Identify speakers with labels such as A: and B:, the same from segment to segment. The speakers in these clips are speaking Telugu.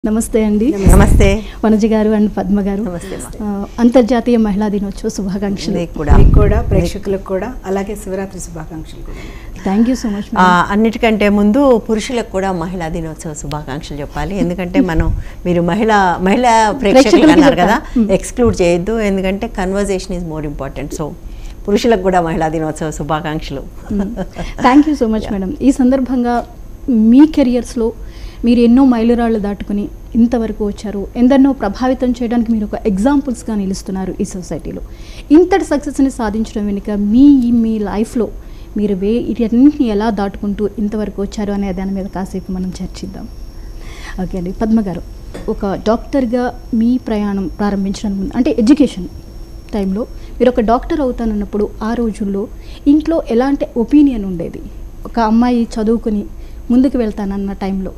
A: నమస్తే అండి
B: నమస్తే
A: వనజ గారు అండ్ పద్మ గారు
B: నమస్తే అమ్మా.
A: ఆ, అంతర్జాతీయ మహిళా దినోత్సవ శుభాకాంక్షలు
B: మీకు కూడా
C: మీకు కూడా ప్రేక్షకులకు కూడా అలాగే శివరాత్రి శుభాకాంక్షలు కూడా
A: థ్యాంక్ యూ సో మచ్
B: ఆ, అన్నిటికంటే ముందు పురుషులకు కూడా మహిళా దినోత్సవ శుభాకాంక్షలు చెప్పాలి ఎందుకంటే మనం మీరు మహిళా మహిళా ప్రేక్షకులు
A: ప్రేక్షకులకి
B: అన్నారు కదా
A: చెప్పాలి.
B: ఎక్స్క్లూడ్ చేయొద్దు ఎందుకంటే conversation is more important so పురుషులకు కూడా మహిళా దినోత్సవ శుభాకాంక్షలు
A: thank you so much madam ఈ సందర్భంగా మీ కెరియర్స్లో మీరు ఎన్నో మైలురాళ్ళు దాటుకుని ఇంతవరకు వచ్చారు ఎందరినో ప్రభావితం చేయడానికి మీరు ఒక ఎగ్జాంపుల్స్గా నిలుస్తున్నారు ఈ సొసైటీలో ఇంతటి సక్సెస్ని సాధించడం వెనుక మీ మీ లైఫ్లో మీరు వే ఇవన్నింటిని ఎలా దాటుకుంటూ ఇంతవరకు వచ్చారు అనే దాని మీద కాసేపు మనం చర్చిద్దాం ఓకే అండి పద్మ గారు ఒక డాక్టర్గా మీ ప్రయాణం ప్రారంభించడానికి ముందు అంటే ఎడ్యుకేషన్ టైంలో మీరు ఒక డాక్టర్ అవుతానన్నప్పుడు ఆ రోజుల్లో ఇంట్లో ఎలాంటి ఒపీనియన్ ఉండేది ఒక అమ్మాయి చదువుకుని ముందుకు వెళ్తానన్న టైంలో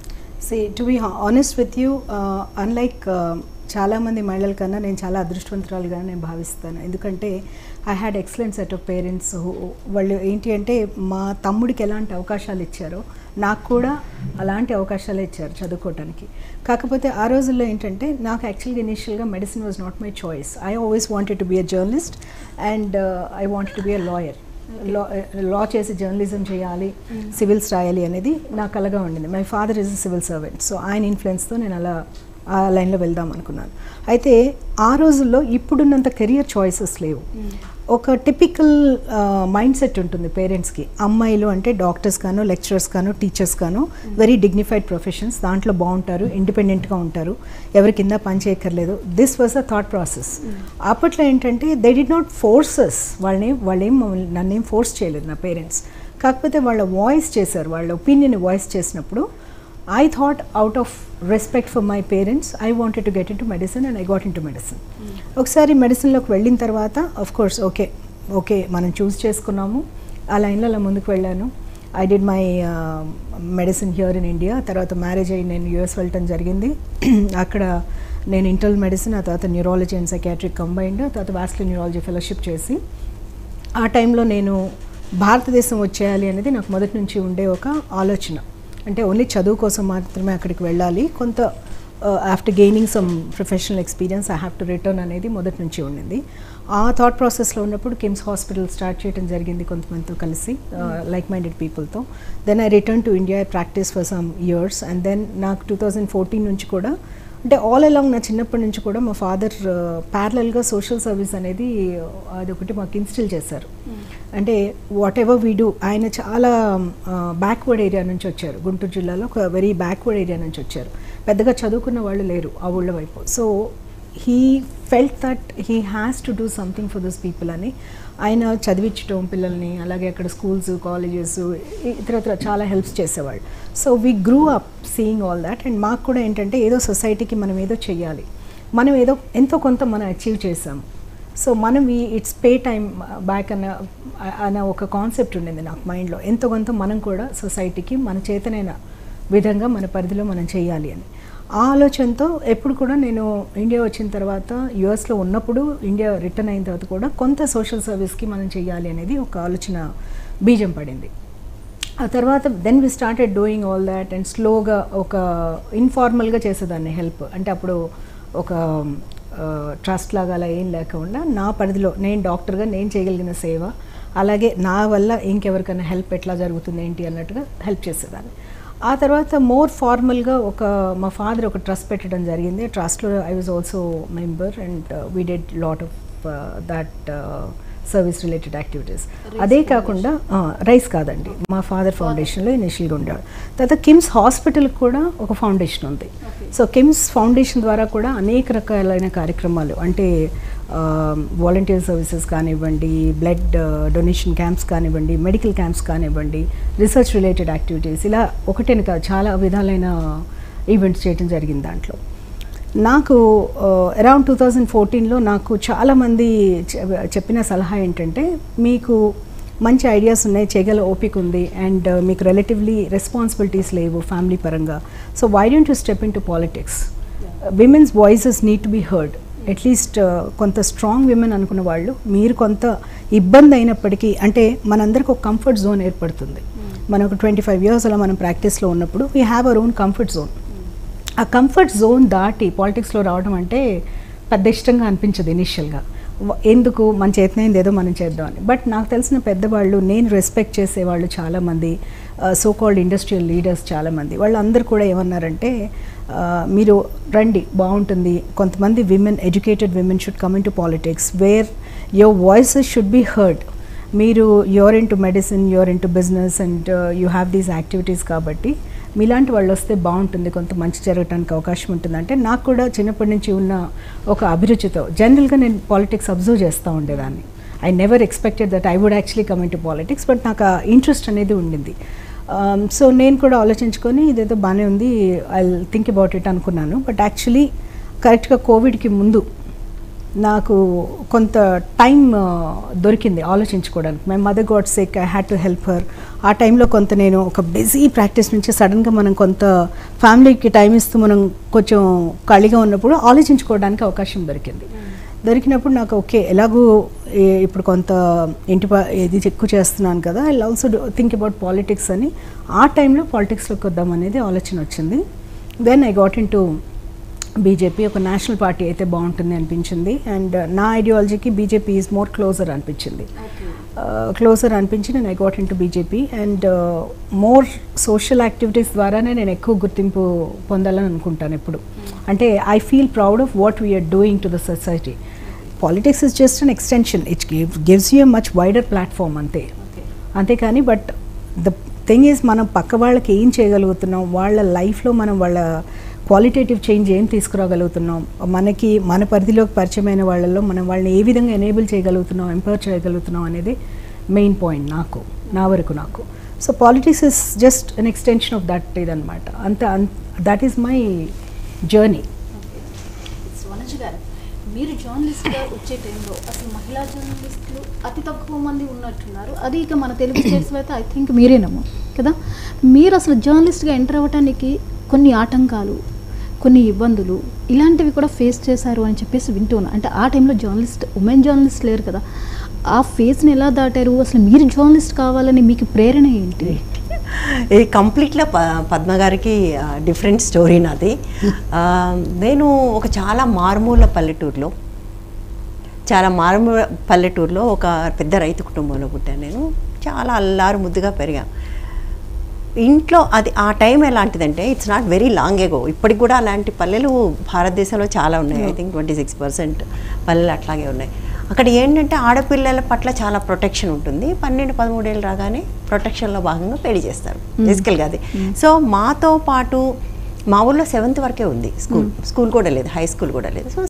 C: see to be honest with you unlike చాలామంది మహిళల కన్నా నేను చాలా అదృష్టవంతురాలుగా నేను భావిస్తాను ఎందుకంటే I had excellent set of parents వాళ్ళు ఏంటి అంటే మా తమ్ముడికి ఎలాంటి అవకాశాలు ఇచ్చారో నాకు కూడా అలాంటి అవకాశాలు ఇచ్చారు చదువుకోవడానికి కాకపోతే ఆ రోజుల్లో ఏంటంటే నాకు యాక్చువల్గా ఇనిషియల్గా medicine was not my choice I always wanted to be a journalist and I wanted to be a lawyer law law చేసి జర్నలిజం చేయాలి సివిల్స్ రాయాలి అనేది నా కలగా ఉండింది my father is civil servant so ఆయన ఇన్ఫ్లుయెన్స్తో నేను అలా ఆ లైన్లో వెళ్దాం అనుకున్నాను అయితే ఆ రోజుల్లో ఇప్పుడున్నంత కెరియర్ చాయిసెస్ లేవు ఒక టిపికల్ మైండ్ సెట్ ఉంటుంది పేరెంట్స్కి అమ్మాయిలు అంటే డాక్టర్స్ గాను లెక్చరర్స్ గాను టీచర్స్ గాను వెరీ డిగ్నిఫైడ్ ప్రొఫెషన్స్ దాంట్లో బాగుంటారు ఇండిపెండెంట్గా ఉంటారు ఎవరి కింద పని చేయక్కర్లేదు this was a thought process అప్పట్లో ఏంటంటే దే డి నాట్ ఫోర్సెస్ వాళ్ళని వాళ్ళేం మమ్మల్ని నన్నేం ఫోర్స్ చేయలేదు నా పేరెంట్స్ కాకపోతే వాళ్ళ వాయిస్ చేశారు వాళ్ళ ఒపీనియన్ వాయిస్ చేసినప్పుడు I thought out of respect for my parents I wanted to get into medicine and I got into medicine ఒకసారి మెడిసిన్లోకి వెళ్ళిన తర్వాత ఆఫ్ కోర్స్ ఓకే ఓకే మనం చూస్ చేసుకున్నాము ఆ లైన్లో అలా ముందుకు వెళ్ళాను I did my medicine here in India తర్వాత మ్యారేజ్ అయ్యి నేను యూఎస్ వెళ్ళటం జరిగింది అక్కడ నేను ఇంటర్నల్ మెడిసిన్ ఆ తర్వాత న్యూరాలజీ అండ్ సైకాట్రిక్ కంబైన్డ్ తర్వాత వాస్కులర్ న్యూరాలజీ ఫెలోషిప్ చేసి ఆ టైంలో నేను భారతదేశం వచ్చేయాలి అనేది నాకు మొదటి నుంచి ఉండే ఒక ఆలోచన అంటే ఓన్లీ చదువు కోసం మాత్రమే అక్కడికి వెళ్ళాలి కొంత after gaining some professional experience I have to return అనేది మొదటి నుంచి ఉండింది ఆ థాట్ ప్రాసెస్లో ఉన్నప్పుడు కిమ్స్ హాస్పిటల్ స్టార్ట్ చేయడం జరిగింది కొంతమందితో కలిసి లైక్ మైండెడ్ పీపుల్తో then I return to India practice for some years and then నాకు టూ థౌజండ్ ఫోర్టీన్ నుంచి కూడా అంటే ఆల్ అలాంగ్ నా చిన్నప్పటి నుంచి కూడా మా ఫాదర్ ప్యారలల్గా సోషల్ సర్వీస్ అనేది అదొకటి మాకు ఇన్స్టిల్ చేశారు అంటే వాట్ ఎవర్ వీ డూ ఆయన చాలా బ్యాక్వర్డ్ ఏరియా నుంచి వచ్చారు గుంటూరు జిల్లాలో ఒక వెరీ బ్యాక్వర్డ్ ఏరియా నుంచి వచ్చారు పెద్దగా చదువుకున్న వాళ్ళు లేరు ఆ ఊళ్ళ వైపు so he felt that he has to do something for those people అని ఆయన చదివించడం పిల్లల్ని అలాగే అక్కడ స్కూల్స్ కాలేజెస్ ఇతరత్ర చాలా హెల్ప్స్ చేసేవాళ్ళు so we grew up seeing all that and మాకు కూడా ఏంటంటే ఏదో సొసైటీకి మనం ఏదో చెయ్యాలి మనం ఏదో ఎంతో కొంత మనం అచీవ్ చేసాము సో మనం ఈ ఇట్స్ పే టైం బ్యాక్ అన్న అన్న ఒక కాన్సెప్ట్ ఉండింది నాకు మైండ్లో ఎంతో కొంత మనం కూడా సొసైటీకి మన చేతనైన విధంగా మన పరిధిలో మనం చేయాలి అని ఆ ఆలోచనతో ఎప్పుడు కూడా నేను ఇండియా వచ్చిన తర్వాత యుఎస్లో ఉన్నప్పుడు ఇండియా రిటర్న్ అయిన తర్వాత కూడా కొంత సోషల్ సర్వీస్కి మనం చేయాలి అనేది ఒక ఆలోచన బీజం పడింది ఆ తర్వాత then we started doing all that and స్లోగా ఒక ఇన్ఫార్మల్గా చేసేదాన్ని హెల్ప్ అంటే అప్పుడు ఒక ట్రస్ట్ లాగా అలా ఏం లేకుండా నా పరిధిలో నేను డాక్టర్గా నేను చేయగలిగిన సేవ అలాగే నా వల్ల ఇంకెవరికైనా హెల్ప్ ఎట్లా జరుగుతుంది ఏంటి అన్నట్టుగా హెల్ప్ చేసేదాన్ని ఆ తర్వాత మోర్ ఫార్మల్గా ఒక మా ఫాదర్ ఒక ట్రస్ట్ పెట్టడం జరిగింది ట్రస్ట్లో I was also member and we did lot of that service related activities అదే కాకుండా రైస్ కాదండి మా ఫాదర్ ఫౌండేషన్లో ఇనిషియల్గా ఉండేవాడు తర్వాత కిమ్స్ హాస్పిటల్ కూడా ఒక ఫౌండేషన్ ఉంది సో కిమ్స్ ఫౌండేషన్ ద్వారా కూడా అనేక రకాలైన కార్యక్రమాలు అంటే వాలంటీర్ సర్వీసెస్ కానివ్వండి బ్లడ్ డొనేషన్ క్యాంప్స్ కానివ్వండి మెడికల్ క్యాంప్స్ కానివ్వండి రీసెర్చ్ రిలేటెడ్ యాక్టివిటీస్ ఇలా ఒకటేని కాదు చాలా విధాలైన ఈవెంట్స్ చేయడం జరిగింది దాంట్లో నాకు అరౌండ్ టూ థౌజండ్ ఫోర్టీన్లో నాకు చాలామంది చె- చెప్పిన సలహా ఏంటంటే మీకు మంచి ఐడియాస్ ఉన్నాయి చేయగల ఓపిక ఉంది అండ్ మీకు రిలేటివ్లీ రెస్పాన్సిబిలిటీస్ లేవు ఫ్యామిలీ పరంగా so why don't you step into politics women's voices need to be heard at least కొంత స్ట్రాంగ్ విమెన్ అనుకున్న వాళ్ళు మీరు కొంత ఇబ్బంది అయినప్పటికీ అంటే మనందరికి ఒక కంఫర్ట్ జోన్ ఏర్పడుతుంది మనం ఒక ట్వంటీ ఫైవ్ ఇయర్స్ అలా మనం ప్రాక్టీస్లో ఉన్నప్పుడు we have our own comfort zone ఆ కంఫర్ట్ జోన్ దాటి పాలిటిక్స్లో రావడం అంటే పెద్ద ఇష్టంగా అనిపించదు ఇనిషియల్గా ఎందుకు మన చేతనైంది ఏదో మనం చేద్దామని బట్ నాకు తెలిసిన పెద్దవాళ్ళు నేను రెస్పెక్ట్ చేసేవాళ్ళు చాలామంది సో కాల్డ్ ఇండస్ట్రియల్ లీడర్స్ చాలామంది వాళ్ళందరూ కూడా ఏమన్నారంటే ఆ, మీరు రండి బాగుంటుంది కొంతమంది women educated women should come into politics where your voices should be heard మీరు your into medicine your into business and you have these activities కాబట్టి మీలాంటి వాళ్ళు వస్తే బాగుంటుంది కొంత మంచి జరగడానికి అవకాశం ఉంటుంది అంటే నాకు కూడా చిన్నప్పటి నుంచి ఉన్న ఒక అభిరుచితో జనరల్గా నేను పాలిటిక్స్ అబ్జర్వ్ చేస్తూ ఉండేదాన్ని I never expected that I would actually come into politics but నాకు ఆ ఇంట్రెస్ట్ అనేది ఉండింది సో నేను కూడా ఆలోచించుకొని ఇదేదో బాగానే ఉంది ఐ థింక్ అబౌట్ ఇట్ అనుకున్నాను బట్ యాక్చువల్లీ కరెక్ట్గా కోవిడ్కి ముందు నాకు కొంత టైం దొరికింది ఆలోచించుకోవడానికి my mother God sake I had to help her ఆ టైంలో కొంత నేను ఒక బిజీ ప్రాక్టీస్ నుంచి సడన్గా మనం కొంత ఫ్యామిలీకి టైం ఇస్తూ మనం కొంచెం ఖాళీగా ఉన్నప్పుడు ఆలోచించుకోవడానికి అవకాశం దొరికింది దొరికినప్పుడు నాకు ఓకే ఎలాగూ ఏ- ఇప్పుడు కొంత ఇంటి ప- ఇది ఎక్కువ చేస్తున్నాను కదా I also think about politics అని ఆ టైంలో పాలిటిక్స్లోకి వద్దాం అనేది ఆలోచన వచ్చింది then I got into BJP ఒక నేషనల్ పార్టీ అయితే బాగుంటుంది అనిపించింది అండ్ నా ఐడియాలజీకి బీజేపీ ఈజ్ మోర్ క్లోజర్ అనిపించింది క్లోజర్ అనిపించి నేను I got into BJP and more social activities ద్వారానే నేను ఎక్కువ గుర్తింపు పొందాలని అనుకుంటాను ఎప్పుడు అంటే I feel proud of what we are doing to the society politics is just an extension it gives you much wider platform అంతే అంతేకాని బట్ ద థింగ్ ఈజ్ మనం పక్క వాళ్ళకి ఏం చేయగలుగుతున్నాం వాళ్ళ లైఫ్లో మనం వాళ్ళ క్వాలిటేటివ్ చేంజ్ ఏం తీసుకురాగలుగుతున్నాం మనకి మన పరిధిలోకి పరిచయమైన వాళ్ళలో మనం వాళ్ళని ఏ విధంగా ఎనేబుల్ చేయగలుగుతున్నాం ఎంపవర్ చేయగలుగుతున్నాం అనేది మెయిన్ పాయింట్ నాకు నా వరకు నాకు so politics is just an extension of that ఇదనమాట అంత that is my journey
A: Vanaja గారు మీరు జర్నలిస్ట్గా వచ్చే టైంలో అసలు మహిళా జర్నలిస్టులు అతి తక్కువ మంది ఉన్నట్టున్నారు అది ఇక మన తెలుగు స్టేట్స్లో అయితే ఐ థింక్ మీరేనమ్మా కదా మీరు అసలు జర్నలిస్ట్గా ఎంటర్ అవ్వడానికి కొన్ని ఆటంకాలు కొన్ని ఇబ్బందులు ఇలాంటివి కూడా ఫేస్ చేశారు అని చెప్పేసి వింటున్నా అంటే ఆ టైంలో జర్నలిస్ట్ ఉమెన్ జర్నలిస్ట్ లేరు కదా ఆ ఫేస్ని ఎలా దాటారు అసలు మీరు జర్నలిస్ట్ కావాలని మీకు ప్రేరణ ఏంటి
B: ఇది కంప్లీట్గా ప పద్మ గారికి డిఫరెంట్ స్టోరీ నాది ఆ, నేను ఒక చాలా మారుమూల పల్లెటూరులో చాలా మారుమూల పల్లెటూరులో ఒక పెద్ద రైతు కుటుంబంలో పుట్టాను నేను చాలా అల్లారు ముద్దుగా పెరిగాం ఇంట్లో అది ఆ టైం ఎలాంటిదంటే it's not very long ago ఇప్పటికి కూడా అలాంటి పల్లెలు భారతదేశంలో చాలా ఉన్నాయి I think twenty six percent పల్లెలు అట్లాగే ఉన్నాయి అక్కడ ఏంటంటే ఆడపిల్లల పట్ల చాలా ప్రొటెక్షన్ ఉంటుంది పన్నెండు పదమూడేళ్ళు రాగానే ప్రొటెక్షన్లో భాగంగా పెళ్లి చేస్తారు బేసికల్గా అది సో మాతో పాటు మా ఊళ్ళో సెవెంత్ వరకే ఉంది స్కూల్ స్కూల్ కూడా లేదు హై స్కూల్ కూడా లేదు సో